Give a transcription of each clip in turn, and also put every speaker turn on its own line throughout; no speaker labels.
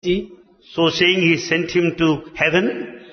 So saying he sent him to heaven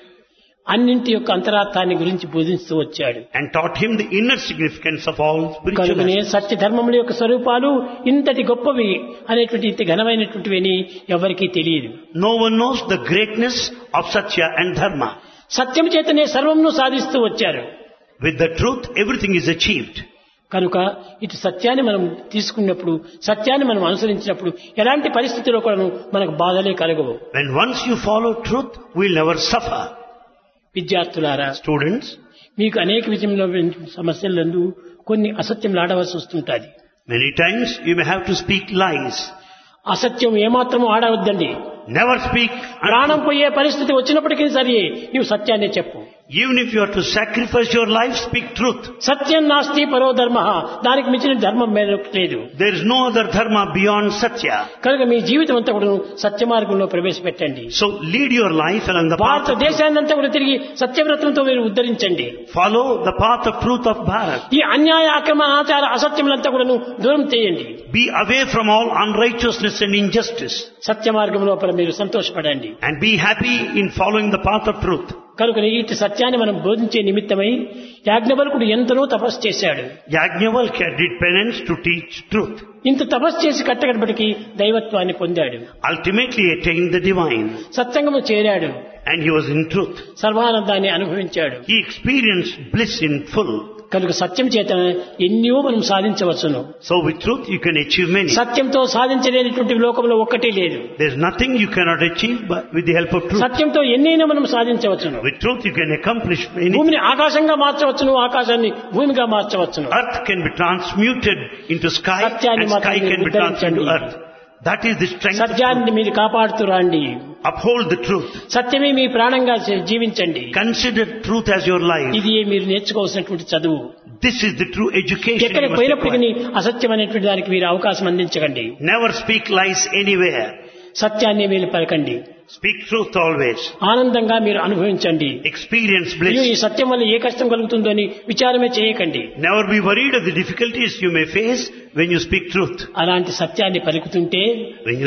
అన్నింటి యొక్క అంతరార్థాన్ని గురించి బోధిస్తూ వచ్చాడు
and taught him the inner significance of all spiritual
కనుకనే
aspects.
సత్య ధర్మముల యొక్క స్వరూపాలు ఇంతటి గొప్పవి అనేటువంటి ఇంత ఘనమైనటువంటివి ఎవరికీ తెలియదు
No one knows the greatness of Satya and Dharma.
సత్యం చేతనే సర్వమును సాధిస్తూ వచ్చారు
With the truth, everything is achieved.
కనుక ఇటు సత్యాన్ని మనం తీసుకున్నప్పుడు సత్యాన్ని మనం అనుసరించినప్పుడు ఎలాంటి పరిస్థితిలో కూడా మనకు బాధలే కలగవు
When once you follow truth, we'll never suffer.
విద్యార్థులారా
Students,
మీకు అనేక విధంలో సమస్యలందు కొన్ని అసత్యం ఆడవలసి వస్తుంటుంది
many times you may have to speak lies.
అసత్యం ఏమాత్రము ఆడవద్దండి
Never speak
ప్రాణం పోయే పరిస్థితి వచ్చినప్పటికీ సరే నీవు సత్యాన్ని చెప్పు
Even if you are to sacrifice your life, speak truth.
సత్యం నాస్తి పరో ధర్మ దానికి మించిన ధర్మం మరొకటి లేదు
There is no other dharma beyond Satya.
కనుక మీ జీవితం అంతా కూడా సత్య మార్గంలో ప్రవేశపెట్టండి
So lead your life along the path of truth.
భారతదేశాన్ని అంతా కూడా తిరిగి సత్యవ్రతంతో మీరు ఉద్ధరించండి
Follow the path of truth of Bharat.
ఈ అన్యాయ అక్రమ ఆచార అసత్యములంతా కూడా దూరం చేయండి
Be away from all unrighteousness and injustice.
సత్య మార్గం లోపల మీరు సంతోషపడండి
And be happy in following the path of truth.
కనుక ఇటు సత్యాన్ని మనం బోధించే నిమిత్తమై యాజ్ఞవల్కుడు ఎంతనో తపస్సు చేశాడు
Yajnavalkya did penance to teach truth.
ఇంత తపస్సు చేసి కట్టగడపటికి దైవత్వాన్ని పొందాడు
Ultimately attained the divine.
సత్సంగము చేరాడు
And he was in truth.
సర్వానందాన్ని అనుభవించాడు
He experienced bliss in full.
కనుక సత్యం చేత ఎన్నో మనం సాధించవచ్చును
So with truth you can achieve many.
సత్యంతో సాధించలేనటువంటి లోకంలో ఒక్కటే లేదు
There's nothing you cannot achieve but with the help of truth.
సత్యంతో ఎన్నైనా మనం సాధించవచ్చును
With truth you can accomplish many.
భూమిని ఆకాశంగా మార్చవచ్చును ఆకాశాన్ని భూమిగా మార్చవచ్చును
Earth can be transmuted into sky
సత్యాన్ని
and sky
మాత్రం
can be transmuted to
ఉద్ధరించండి.
earth. That is the strength of truth.
సత్యాన్ని మీరు కాపాడుతూ రండి
Uphold the truth.
సత్యమే మీ ప్రాణంగా జీ- జీవించండి
Consider truth as your life.
ఇది మీరు నేర్చుకోవాల్సినటువంటి చదువు
This is the true education you
ఎక్కడికి
must
పోయినప్పటికీ
acquire.
అసత్యం అనేటువంటి దానికి మీరు అవకాశం అందించకండి
Never speak lies anywhere.
సత్యాన్ని మీరు పలకండి
Speak truth always.
ఆనందంగా మీరు అనుభవించండి
Experience
అయ్యో ఈ
bliss.
సత్యం వల్ల ఏ కష్టం కలుగుతుందో అని విచారమే చేయకండి
Never be worried of the difficulties you may face when you speak truth.
అలాంటి సత్యాన్ని పలుకుతుంటే
When you